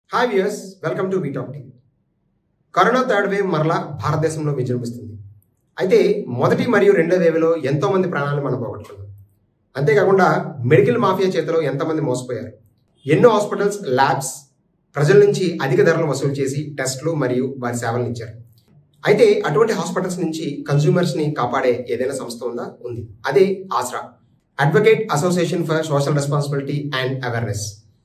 Hi viewers welcome to V Talk TV corona third wave మరలా భారతదేశంలో విజృంభిస్తుంది అయితే మొదటి మరియు రెండో వేవ్లో ఎంతో మంది ప్రాణాలను మనం పోగొట్టుకున్నాం అంతేకాకుండా మెడికల్ మాఫియా చేతిలో ఎంతమంది మోసపోయారు ఎన్నో హాస్పిటల్స్ ల్యాబ్స్ ప్రజల నుంచి అధిక ధరలు వసూలు చేసి టెస్టులు మరియు వారి సేవలను ఇచ్చారు అయితే అటువంటి హాస్పిటల్స్ నుంచి కన్స్యూమర్స్ ని కాపాడే ఏదైనా సంస్థ ఉందా ఉంది అదే Aasra advocate association for social responsibility and awareness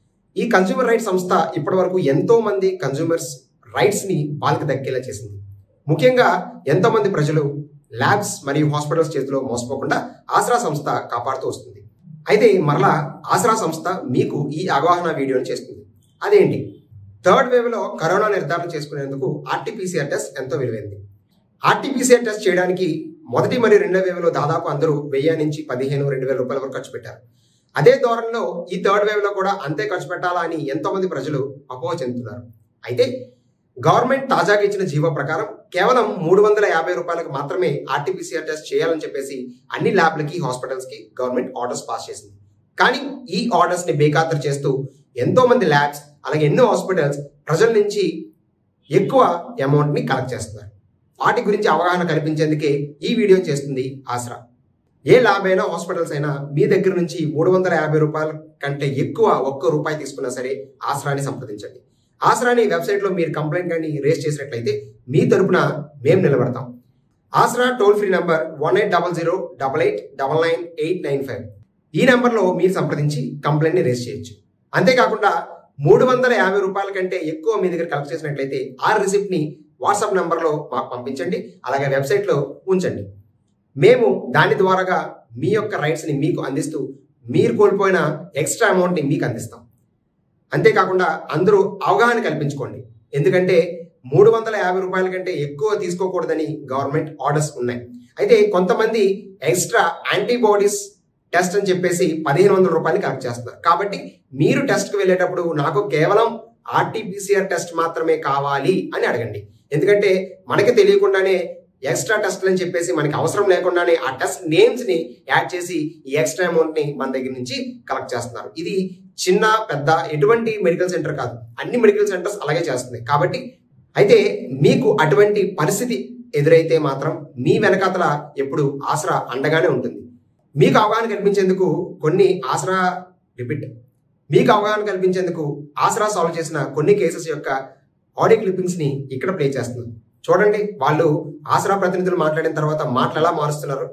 ఈ కన్స్యూమర్ రైట్స్ సంస్థ ఇప్పటి వరకు ఎంతో మంది కన్స్యూమర్స్ రైట్స్ ని వాళ్ళకి దక్కేలా చేసింది ముఖ్యంగా ఎంతో మంది ప్రజలు ల్యాబ్స్ మరియు హాస్పిటల్స్ చేతిలో మోసపోకుండా ఆసరా సంస్థ కాపాడుతూ వస్తుంది అయితే మరలా ఆసరా సంస్థ మీకు ఈ అవగాహన వీడియోని చేస్తుంది అదేంటి థర్డ్ వేవ్ లో కరోనా నిర్ధారణ చేసుకునేందుకు ఆర్టీపీసీఆర్ టెస్ట్ ఎంతో విలువైంది ఆర్టీపీసీఆర్ టెస్ట్ చేయడానికి మొదటి మరియు రెండో వేవ్ లో దాదాపు అందరూ వెయ్యి నుంచి పదిహేను రెండు వేల రూపాయల వరకు ఖర్చు పెట్టారు అదే ధోరణిలో ఈ థర్డ్ వేవ్ లో కూడా అంతే ఖర్చు పెట్టాలా అని ఎంతో మంది ప్రజలు అపోహ చెందుతున్నారు అయితే గవర్నమెంట్ తాజాగా ఇచ్చిన జీవో ప్రకారం కేవలం మూడు వందల యాభై రూపాయలకు మాత్రమే ఆర్టీపీసీఆర్ టెస్ట్ చేయాలని చెప్పేసి అన్ని ల్యాబ్లకి హాస్పిటల్స్ కి గవర్నమెంట్ ఆర్డర్స్ పాస్ చేసింది కానీ ఈ ఆర్డర్స్ ని బేఖాతరు చేస్తూ ఎంతో మంది ల్యాబ్స్ అలాగే ఎన్నో హాస్పిటల్స్ ప్రజల నుంచి ఎక్కువ అమౌంట్ ని కలెక్ట్ చేస్తున్నారు వాటి గురించి అవగాహన కల్పించేందుకే ఈ వీడియో చేస్తుంది ఆసరా ఏ ల్యాబ్ అయినా హాస్పిటల్స్ అయినా మీ దగ్గర నుంచి మూడు వందల యాభై రూపాయల కంటే ఎక్కువ ఒక్క రూపాయి తీసుకున్నా సరే ఆసరాని సంప్రదించండి ఆసరాని వెబ్సైట్లో మీరు కంప్లైంట్ కానీ రేస్ చేసినట్లయితే మీ తరపున మేము నిలబడతాం Aasara toll free number one eight double zero double eight double nine eight nine five ఈ నెంబర్లో మీరు సంప్రదించి కంప్లైంట్ని రేస్ చేయొచ్చు అంతేకాకుండా మూడు వందల యాభై రూపాయల కంటే ఎక్కువ మీ దగ్గర కలెక్ట్ చేసినట్లయితే ఆ రిసిప్ట్ని వాట్సాప్ నెంబర్లో మాకు పంపించండి అలాగే వెబ్సైట్లో ఉంచండి మేము దాని ద్వారాగా మీ యొక్క రైట్స్ని మీకు అందిస్తూ మీరు కోల్పోయిన ఎక్స్ట్రా అమౌంట్ని మీకు అందిస్తాం అంతేకాకుండా అందరూ అవగాహన కల్పించుకోండి ఎందుకంటే మూడు వందల యాభై రూపాయల కంటే ఎక్కువ తీసుకోకూడదని గవర్నమెంట్ ఆర్డర్స్ ఉన్నాయి అయితే కొంతమంది ఎక్స్ట్రా యాంటీబాడీస్ టెస్ట్ అని చెప్పేసి పదిహేను వందల రూపాయలు కలెక్ట్ చేస్తున్నారు కాబట్టి మీరు టెస్ట్కి వెళ్ళేటప్పుడు నాకు కేవలం ఆర్టీపీసీఆర్ టెస్ట్ మాత్రమే కావాలి అని అడగండి ఎందుకంటే మనకి తెలియకుండానే ఎక్స్ట్రా టెస్ట్లు అని చెప్పేసి మనకి అవసరం లేకుండానే ఆ టెస్ట్ నేమ్స్ ని యాడ్ చేసి ఈ ఎక్స్ట్రా అమౌంట్ ని మన దగ్గర నుంచి కలెక్ట్ చేస్తున్నారు ఇది చిన్న పెద్ద ఎటువంటి మెడికల్ సెంటర్ కాదు అన్ని మెడికల్ సెంటర్స్ అలాగే చేస్తున్నాయి కాబట్టి అయితే మీకు అటువంటి పరిస్థితి ఎదురైతే మాత్రం మీ వెనకాతల ఎప్పుడు ఆసరా అండగానే ఉంటుంది మీకు అవగాహన కల్పించేందుకు కొన్ని ఆసరా రిపీట్ మీకు అవగాహన కల్పించేందుకు ఆసరా సాల్వ్ చేసిన కొన్ని కేసెస్ యొక్క ఆడియో క్లిప్పింగ్స్ ని ఇక్కడ ప్లే చేస్తున్నాం చూడండి వాళ్ళు ఆసరా ప్రతినిధులు మాట్లాడిన తర్వాత మాటలు ఎలా మారుస్తున్నారు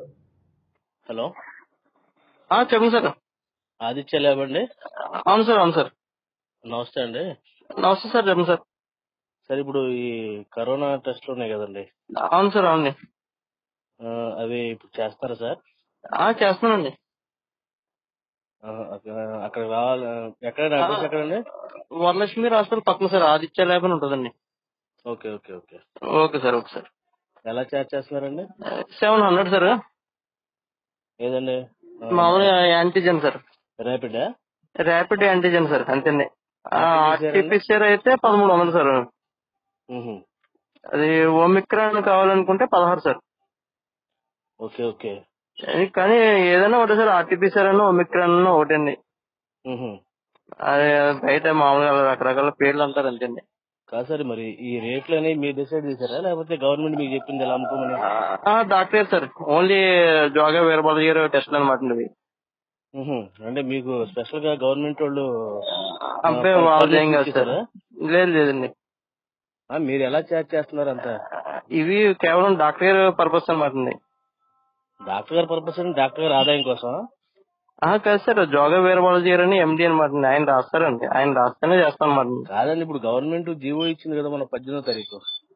హలో ఆ, చెప్పండి సార్ ఆదిత్య ల్యాబ్ అండి అవును సార్ అవును సార్ నమస్తే అండి నమస్తే సార్ చెప్పండి సార్ సార్ ఇప్పుడు ఈ కరోనా టెస్ట్లు ఉన్నాయి కదండి అవును సార్ అవునండి ఆ, అవి ఇప్పుడు చేస్తారా సార్ ఆ, చేస్తున్నానండి ఆ, అక్క- అక్కడ రావాలి ఎక్కడ అడ్రస్ ఎక్కడండి వరలక్ష్మి హాస్పిటల్ పక్కన సార్ ఆదిత్య ల్యాబ్ అని ఉంటుందండి okay okay okay okay sir okay sir ఎలా చార్జ్ చేస్తున్నారండి సెవెన్ హండ్రెడ్ సార్ ఏదండి మామూలుగా యాంటీజెన్ సార్ ర్యాపిడా ర్యాపిడ్ యాంటీజెన్ సార్ అంతేండి RT-PCR ఆర్టీపీసీఆర్ అయితే పదమూడు వందలు సార్ మ్హూ. అది ఓమిక్రాన్ కావాలనుకుంటే పదహారు సార్ ఓకే ఓకే అది కానీ ఏదైనా ఒకటే సార్ ఆర్టీపీసీఆర్ అన్న ఓమిక్రాన్ అన్న ఒకటండి మ్హూ. అది బయట మామూలుగా రకరకాల పేర్లు అంటారు అంతేండి కాదు సార్ మరి ఈ రేట్లు అనేవి మీరు డిసైడ్ చేశారా లేకపోతే గవర్నమెంట్ మీకు చెప్పింది ఎలా అమ్ముకోమని ఆ, doctor sir only Joga Veerababu garu test అనమాట ఇవి మ్హూ. అంటే మీకు స్పెషల్ గా గవర్నమెంట్ వాళ్ళు అంటే ఆ, వాళ్ళు ఏం కాదు సార్ ఇచ్చారా? లేదు లేదండి ఆ, మీరు ఎలా చార్జ్ చేస్తున్నారు అంతా ఇవి కేవలం డాక్టర్ గారు పర్పస్ అనమాట అండి డాక్టర్ గారి పర్పస్ అండి డాక్టర్ గారి ఆదాయం కోసం ఆ, కాదు సార్ జోగా వీరబాబు గారు అని ఎండి అనమాట అండి ఆయన రాస్తారండి ఆయన రాస్తేనే చేస్తాం అనమాట కాదండి ఇప్పుడు గవర్నమెంట్ జీవో ఇచ్చింది కదా మన పద్దెనిమిదో తారీఖు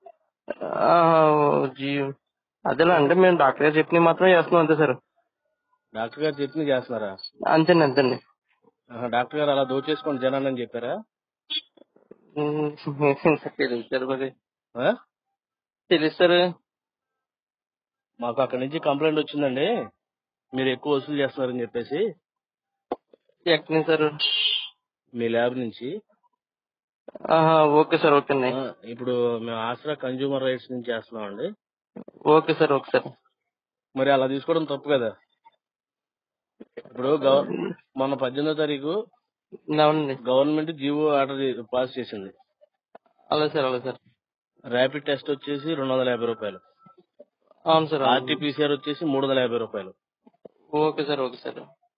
జీ అదేలా అంటే మేము డాక్టర్ గారు చెప్పినవి మాత్రం చేస్తున్నాం అంతే సార్ డాక్టర్ గారు చెప్పింది చేస్తున్నారా అంతేండి అంతేండి ఆహా, డాక్టర్ గారు అలా దోచేసుకోండి జనాన్ని అని చెప్పారా ఉమ్, తెలుసు సార్ మరి ఆ? తెలుసు సార్ మాకు అక్కడి నుంచి కంప్లైంట్ వచ్చిందండి మీరు ఎక్కువ వసూలు చేస్తున్నారని చెప్పేసి ఎక్కడి నుంచి సార్ మీ ల్యాబ్ నుంచి ఆహా, ఓకే సార్ ఓకే అండి ఆ, ఇప్పుడు మేము ఆసరా కన్జ్యూమర్ రైట్స్ నుంచి చేస్తున్నామండి ఓకే సార్ ఓకే సార్ మరి అలా తీసుకోవడం తప్పు కదా ఇప్పుడు గవ- మొన్న పద్దెనిమిదో తారీఖు అవునండి గవర్నమెంట్ జీవో ఆర్డర్ పాస్ చేసింది అలాగే సార్ అలాగే సార్ ర్యాపిడ్ టెస్ట్ వచ్చేసి రెండు వందల యాభై రూపాయలు అవును సార్ అవును. ఆర్టీపీసీఆర్ వచ్చేసి మూడు వందల యాభై రూపాయలు ఓకే సార్ ఓకే సార్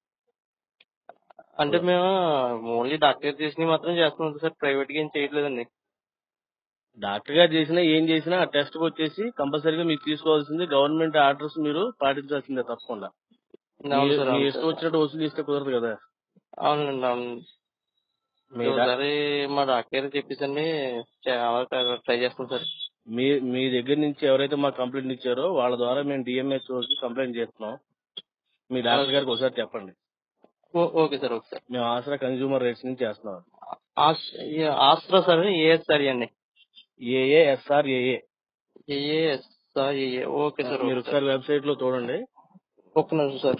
అంటే మేము ఓన్లీ డాక్టర్ చేసినవి మాత్రం చేస్తున్నాం సార్ ప్రైవేట్ గా ఏం చేయట్లేదండి డాక్టర్ గారు చేసినా ఏం చేసినా ఆ టెస్ట్ వచ్చేసి కంపల్సరీగా మీరు తీసుకోవాల్సింది గవర్నమెంట్ ఆర్డర్స్ మీరు పాటించాల్సిందే తప్పకుండా అవును మీ- సార్ మీ అవును ఇష్టం సార్. వచ్చినట్టు వసూలు చేస్తే కుదరదు కదా అవునండి అవును మీ డా- ఒకసారి మా డాక్టర్ చెప్పేసండి ట్రై చేస్తాం సార్ మీ మీ దగ్గర నుంచి ఎవరైతే మాకు కంప్లైంట్ ఇచ్చారో వాళ్ళ ద్వారా మేము డిఎంహెచ్ఓ కి కంప్లైంట్ చేస్తున్నాం మీ డాక్టర్ గారికి ఒకసారి చెప్పండి ఓ- ఓకే సార్ ఓకే సార్ మేము ఆసరా కన్జ్యూమర్ రైట్స్ నుంచి చేస్తున్నాం ఆస్- ఈ ఆస్ట్రా సార్ ఏఎస్ఆర్ అండి ఏఏఎస్ఆర్ AA ASR AA okay sir మీరు ఓకే సార్ ఒకసారి వెబ్సైట్ లో చూడండి ఒక్క నిమిషం sir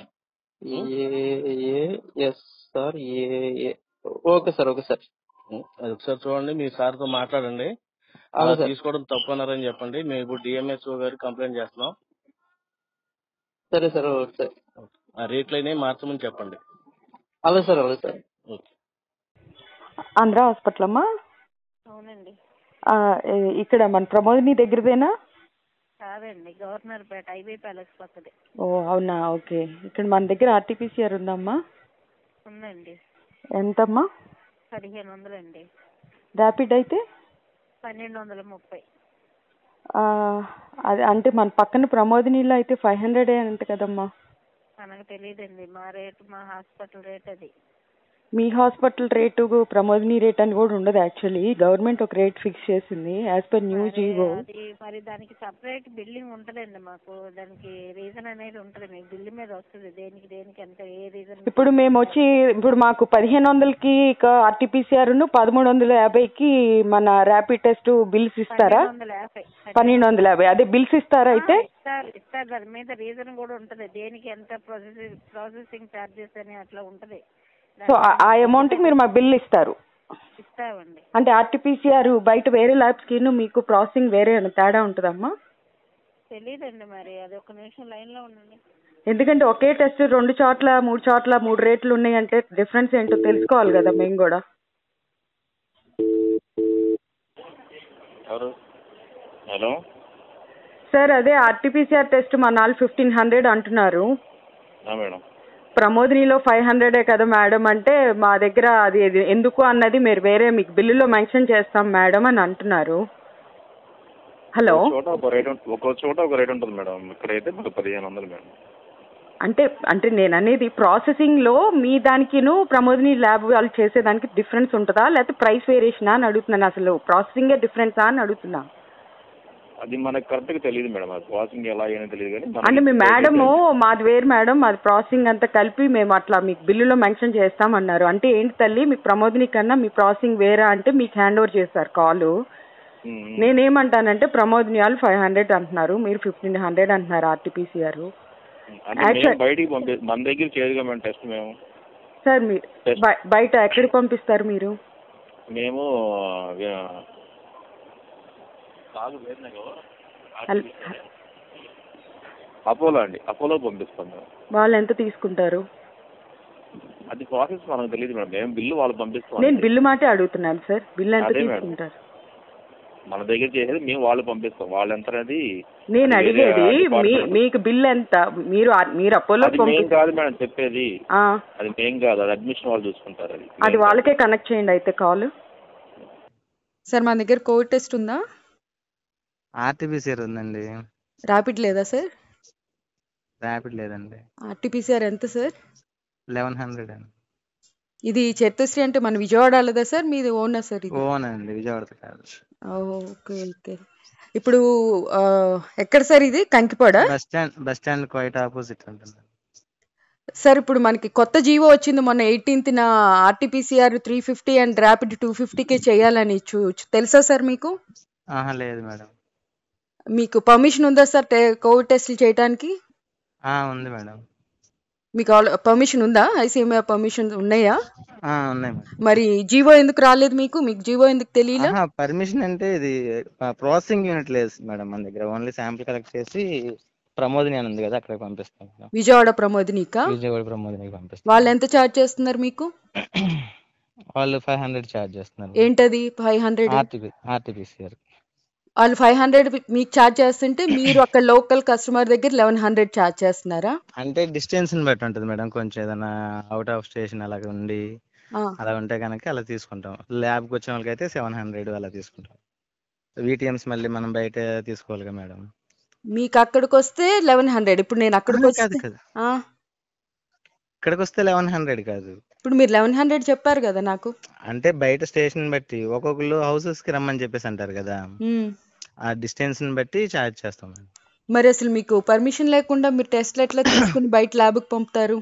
ASR AA okay sir okay sir అది ఒకసారి చూడండి మీ సార్ తో మాట్లాడండి అలా అవును సార్ తీసుకోవడం తప్పన్నారని చెప్పండి మేము ఇప్పుడు డిఎంహెచ్ఓ గారికి కంప్లైంట్ చేస్తున్నాం సరే సార్ ఓకే సార్ ఆ రేట్లు అయినా మార్చమని చెప్పండి అలాగే సార్ అలాగే సార్ ఓకే ఆంధ్ర హాస్పిటల్ అమ్మా అవునండి ఆ, ఏ- ఇక్కడ మన ప్రమోదిని దగ్గరదేనా కాదండి గవర్నర్ పేట ఐబీ ప్యాలెస్ పక్కదే ఓ అవునా ఓకే ఇక్కడ మన దగ్గర ఆర్టీపీసీఆర్ ఉందమ్మా ఉందండి ఎంతమ్మా పదిహేను వందలండి ర్యాపిడ్ అయితే పన్నెండు వందల ముప్పై ఆ, అది అంటే మన పక్కన ప్రమోదినిలో అయితే ఫైవ్ హండ్రెడ్ అంట కదమ్మా మనకు తెలియదండి మా రేటు మా హాస్పిటల్ రేట్ అది మీ హాస్పిటల్ రేటు ప్రమోదిని రేట్ అని కూడా ఉండదు యాక్చువల్లీ గవర్నమెంట్ ఒక రేట్ ఫిక్స్ చేసింది యాజ్ పర్ న్యూ మరి జీవో అది మరి దానికి సపరేట్ బిల్డింగ్ ఉంటదండి మాకు దానికి రీజన్ అనేది ఉంటది మీకు బిల్లు మీద వస్తుంది దేనికి దేనికి ఎంత ఏ రీజన్ ఇప్పుడు మేము వచ్చి ఇప్పుడు మాకు పదిహేను వందలకి ఆర్టీపీసీఆర్ పదమూడు వందల యాభైకి మన ర్యాపిడ్ టెస్ట్ బిల్స్ ఇస్తారా పన్నెండు వందల యాభై పన్నెండు వందల యాభై అదే బిల్స్ ఇస్తారా అయితే ఆ, ఇస్తారు ఇస్తారు దాని మీద రీజన్ కూడా ఉంటది దేనికి ఎంత ప్రాసెసింగ్ ప్రాసెసింగ్ చార్జెస్ అని అట్లా ఉంటది సో ఆ- ఆ అమౌంట్ కి మీరు మాకు బిల్ ఇస్తారు ఇస్తామండి అంటే ఆర్టీపీసీఆర్ బయట వేరే ల్యాబ్స్ కి మీకు ప్రాసెసింగ్ వేరే ఏమైనా తేడా ఉంటుందమ్మా తెలియదండి మరి అది ఒక నిమిషం లైన్ లో ఉండండి ఎందుకంటే ఒకే టెస్ట్ రెండు చోట్ల మూడు చోట్ల మూడు రేట్లు ఉన్నాయంటే డిఫరెన్స్ ఏంటో తెలుసుకోవాలి కదా మేము కూడా ఎవరు హలో సార్ అదే ఆర్టీపీసీఆర్ టెస్ట్ మా నాలుగు ఫిఫ్టీన్ హండ్రెడ్ అంటున్నారు ఆ మేడం ప్రమోదినిలో ఫైవ్ హండ్రెడే కదా మేడం అంటే మా దగ్గర అది అది ఎందుకు అన్నది మీరు వేరే మీకు బిల్లులో మెన్షన్ చేస్తాం మేడం అని అంటున్నారు హలో ఒక చోట ఒక రేట్ ఉం- ఒక్కో చోట ఒక రేట్ ఉంటుంది మేడం ఇక్కడైతే మాకు పదిహేను వందలు మేడం అంటే అంటే నేను అనేది ప్రాసెసింగ్ లో మీ దానికిను ప్రమోదిని ల్యాబ్ వాళ్ళు చేసేదానికి డిఫరెన్స్ ఉంటుందా లేకపోతే ప్రైస్ వేరియేషనా అని అడుగుతున్నాను అసలు ప్రాసెసింగే డిఫరెన్సా అని అడుగుతున్నా అది మనకు కరెక్ట్గా తెలియదు మేడం అది ప్రాసెసింగ్ ఎలా అయ్యానో తెలియదు కానీ మనకి అంటే మీ రేట్ మేడము అయితే- మాది వేరు మేడం మాది ప్రాసెసింగ్ అంతా కలిపి మేము అట్లా మీకు బిల్లులో మెన్షన్ చేస్తామన్నారు అంటే ఏంటి తల్లి మీకు ప్రమోదిని కన్నా మీ ప్రాసెసింగ్ వేరా అంటే మీకు హ్యాండ్ ఓవర్ చేస్తారు కాల్ ఉమ్, ఉమ్. నేనేమంటానంటే ప్రమోదిని వాళ్ళు ఫైవ్ హండ్రెడ్ అంటున్నారు మీరు ఫిఫ్టీన్ హండ్రెడ్ అంటున్నారు ఆర్టీపీసీఆర్ అంటే మేము actually- బయటికి పంపి మన దగ్గర చేయదుగా మేము టెస్ట్ మేము సార్ మీరు Yes. బయ- బయట ఎక్కడికి పంపిస్తారు మీరు మేము ఆ, కాదు వేరు నాకు. అల్- అపోలో అండి అపోలో పంపిస్తాం మేము వాళ్ళు ఎంత తీసుకుంటారు అది ప్రాసెస్ మనకు తెలియదు మేడం మేము బిల్లు వాళ్ళు పంపిస్తాం నేను అంతే. బిల్లు మాటే అడుగుతున్నాను సార్ బిల్లు ఎంత అదే మేడం. తీసుకుంటారు మన దగ్గర చేసేది మేము వాళ్ళు పంపిస్తాం వాళ్ళు ఎంత అనేది నేను అది వేరే అడిగేది మీ department. మీకు బిల్ ఎంత మీరు ఆ- మీరు అపోలో అది మేం పంపి కాదు మేడం చెప్పేది ఆ, అది మేం కాదు అది అడ్మిషన్ వాళ్ళు చూసుకుంటారు అది అది వాళ్ళకే కనెక్ట్ చేయండి అయితే కాల్ సార్ మన దగ్గర కోవిడ్ టెస్ట్ ఉందా ఆర్టీపీసీఆర్ ఉందండి ర్యాపిడ్ లేదా సార్ ర్యాపిడ్ లేదండి ఆర్టీపీసీఆర్ ఎంత సార్ లెవెన్ హండ్రెడ్ అండి ఇది చతుశ్రీ అంటే మన విజయవాడలోదా సార్ మీది ఓనా సార్ ఇది ఓన్ అండి విజయవాడ కాదు ఓకే ఓకే ఇప్పుడు ఆ, ఎక్కడ సార్ ఇది Kankipada bus stand bus stand quite opposite ఉంటుంది సార్ ఇప్పుడు మనకి కొత్త జీవో వచ్చింది మొన్న ఎయిటీన్త్ న RTPCR three fifty and rapid two ఫిఫ్టీకే చేయాలని చూ చూ- తెలుసా సార్ మీకు ఆహా లేదు మేడం మీకు పర్మిషన్ ఉందా సార్ టే- కోవిడ్ టెస్టులు చేయడానికి ఆ, ఉంది మేడం మీకు పర్మిషన్ ఉందా ఐసీఎంఆర్ పర్మిషన్ ఉన్నాయా ఆ, ఉన్నాయి మేడం మరి జీవో ఎందుకు రాలేదు మీకు మీకు జీవో ఎందుకు తెలియలా ఆహా పర్మిషన్ అంటే ఇది ప్రాసెసింగ్ యూనిట్ లేదు మేడం మన దగ్గర ఓన్లీ శాంపిల్ కలెక్ట్ చేసి ప్రమోదిని అని ఉంది కదా అక్కడికి పంపిస్తాం మేడం విజయవాడ ప్రమోదినికా విజయవాడ ప్రమోదినికి పంపిస్తాం వాళ్ళు ఎంత ఛార్జ్ చేస్తున్నారు మీకు వాళ్ళు ఫైవ్ హండ్రెడ్ ఛార్జ్ చేస్తున్నారు ఏంటది ఫైవ్ హండ్రెడ్ ఆర్టీపీ ఆర్టీపీసీఆర్ వాళ్ళు ఫైవ్ హండ్రెడ్ మీకు ఛార్జ్ చేస్తుంటే మీరు అక్కడ లోకల్ కస్టమర్ దగ్గర లెవెన్ హండ్రెడ్ ఛార్జ్ చేస్తున్నారా అంటే డిస్టెన్స్ ని బట్టి ఉంటుంది మేడం కొంచెం ఏదైనా అవుట్ ఆఫ్ స్టేషన్ అలాగ ఉండి ఆ, అలా ఉంటే కనుక అలా తీసుకుంటాం ల్యాబ్కి వచ్చిన వాళ్ళకి అయితే సెవెన్ హండ్రెడ్ అలా తీసుకుంటాం వీటిఎమ్స్ మళ్ళీ మనం బయట తీసుకోవాలిగా మేడం మీకు అక్కడికి వస్తే లెవెన్ హండ్రెడ్ ఇప్పుడు నేను అక్కడికి కాదు వస్తే కాదు ఆ, ఇక్కడికి వస్తే లెవెన్ హండ్రెడ్ కాదు ఇప్పుడు మీరు లెవెన్ హండ్రెడ్ చెప్పారు కదా నాకు అంటే బయట స్టేషన్ బట్టి ఒక్కొక్కరు హౌసెస్ కి రమ్మని చెప్పేసి అంటారు కదా ఉమ్. ఆ డిస్టెన్స్ ని బట్టి ఛార్జ్ చేస్తాం మేడం మరి అసలు మీకు పర్మిషన్ లేకుండా మీరు టెస్ట్లు ఎట్లా తీసుకుని బయట ల్యాబ్కి పంపుతారు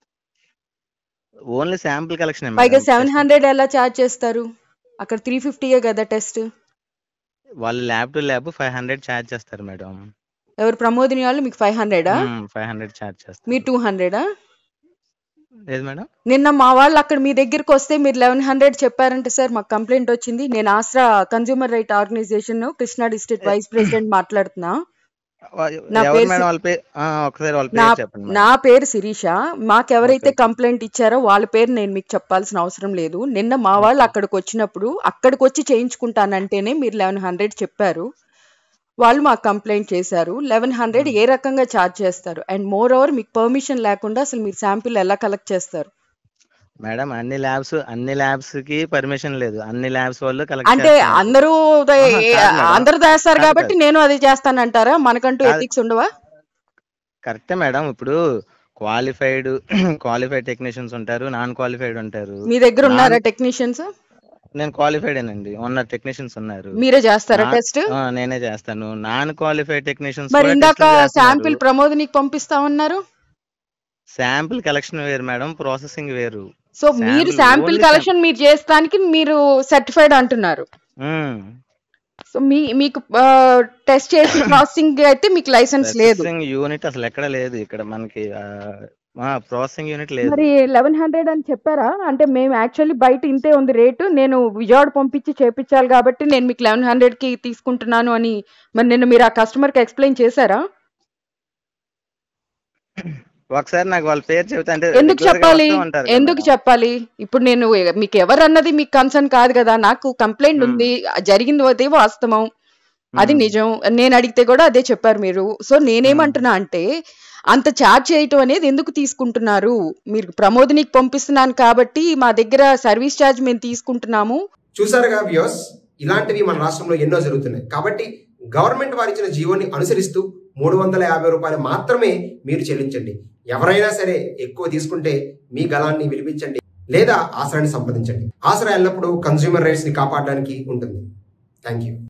ఓన్లీ శాంపుల్ కలెక్షన్ పైగా సెవెన్ హండ్రెడ్ ఎలా ఛార్జ్ చేస్తారు అక్కడ త్రీ ఫిఫ్టీయే కదా టెస్ట్ వాళ్ళు lab to lab five hundred charge చేస్తారు మేడం ఎవరు ప్రమోదిని వాళ్ళు మీకు ఫైవ్ హండ్రెడా ఫైవ్ హండ్రెడ్ ఛార్జ్ చేస్తారు మీ టూ హండ్రెడా లేదు మేడం నిన్న మా వాళ్ళు అక్కడ మీ దగ్గరికి వస్తే మీరు లెవెన్ హండ్రెడ్ చెప్పారంటే సార్ మాకు కంప్లైంట్ వచ్చింది నేను Ashra consumer right organization Krishna district vice president మాట్లాడుతున్నా వా- నా ఎవరు పేరు మేడం సి- వాళ్ళ పేరు ఒకసారి వాళ్ళ నా పేరు చెప్పండి మేడం నా పేరు శిరీష మాకెవరైతే ఓకే కంప్లైంట్ ఇచ్చారో వాళ్ళ పేరు నేను మీకు చెప్పాల్సిన అవసరం లేదు నిన్న మా వాళ్ళు ఓకే అక్కడికి వచ్చినప్పుడు అక్కడికి వచ్చి చేయించుకుంటానంటేనే మీరు లెవెన్ హండ్రెడ్ చెప్పారు వాళ్ళు మాకు కంప్లైంట్ చేశారు లెవెన్ హండ్రెడ్ ఏ రకంగా ఛార్జ్ చేస్తారు అండ్ మోర్ ఓవర్ మీకు పర్మిషన్ లేకుండా అసలు మీరు శాంపిల్ ఎలా కలెక్ట్ చేస్తారు మేడం అన్ని ల్యాబ్స్ అన్ని ల్యాబ్స్ కి పర్మిషన్ లేదు అన్ని ల్యాబ్స్ వాళ్ళు కలెక్ట్ అంటే చేస్తున్నారు అందరూ ద- ఆహా, కాదు మేడం అందరూ చేస్తారు కాదు కాబట్టి కాదు నేను అది చేస్తానంటారా మనకంటూ కాదు ఎథిక్స్ ఉండవా కరెక్టే మేడం ఇప్పుడు క్వాలిఫైడ్ క్వాలిఫైడ్ టెక్నీషియన్స్ ఉంటారు నాన్ క్వాలిఫైడ్ ఉంటారు మీ దగ్గర నాన్ ఉన్నారా టెక్నీషియన్స్ నేను క్వాలిఫైడ్ అండి ఉన్న టెక్నీషియన్స్ ఉన్నారు మీరే చేస్తారా నా టెస్ట్ ఆ, నేనే చేస్తాను నాన్ క్వాలిఫైడ్ టెక్నీషియన్స్ మరి కూడా ఇందాక టెస్టులు చేస్తున్నారు శాంపిల్ ప్రమోదినికి పంపిస్తామన్నారు శాంపిల్ కలెక్షన్ వేరు మేడం ప్రాసెసింగ్ వేరు సో మీరు sample sample only sample collection మీరు చేస్తానికి మీరు సర్టిఫైడ్ అంటున్నారు సో మీ మీకు టెస్ట్ చేసి ప్రాసెసింగ్ అయితే మీకు లైసెన్స్ లేదు ప్రాసెసింగ్ యూనిట్ అసలు ఎక్కడ లేదు ఇక్కడ మనకి ప్రాసెసింగ్ యూనిట్ లేదు మరి లెవెన్ హండ్రెడ్ అని చెప్పారా అంటే మేము యాక్చువల్లీ బయట ఇంతే ఉంది రేటు నేను విజయవాడ పంపించి చేపించాలి కాబట్టి నేను మీకు లెవెన్ హండ్రెడ్ కి తీసుకుంటున్నాను అని మరి నిన్న మీరు ఆ కస్టమర్ కి ఎక్స్ప్లెయిన్ చేశారా ఒకసారి నాకు వాళ్ళ పేరు చెబితే అంటే ఎందుకు రెగ్యులర్ గా చెప్పాలి వస్తూ ఉంటారు కదా ఎందుకు మేడం చెప్పాలి ఇప్పుడు నేను మీకు ఎవరు అన్నది మీకు కన్సర్న్ కాదు కదా నాకు కంప్లైంట్ ఉమ్, ఉంది జరిగింది అదే వాస్తవం అది ఉమ్, నిజం నేను అడిగితే కూడా అదే చెప్పారు మీరు సో ఉమ్. నేనేమంటున్నా అంటే అంత ఛార్జ్ చేయటం అనేది ఎందుకు తీసుకుంటున్నారు మీరు ప్రమోదినికి పంపిస్తున్నాను కాబట్టి మా దగ్గర సర్వీస్ ఛార్జ్ మేము తీసుకుంటున్నాము చూసారుగా వ్యూస్ ఇలాంటివి మన రాష్ట్రంలో ఎన్నో జరుగుతున్నాయి కాబట్టి గవర్నమెంట్ వారిచ్చిన జీవోని అనుసరిస్తూ మూడు వందల యాభై రూపాయలు మాత్రమే మీరు చెల్లించండి ఎవరైనా సరే ఎక్కువ తీసుకుంటే మీ గలాన్ని విలిపించండి లేదా ఆశ్రయాన్ని సంప్రదించండి ఆశ్రయ ఎల్లప్పుడూ కన్స్యూమర్ రైట్స్ ని కాపాడడానికి ఉంటుంది థ్యాంక్ యూ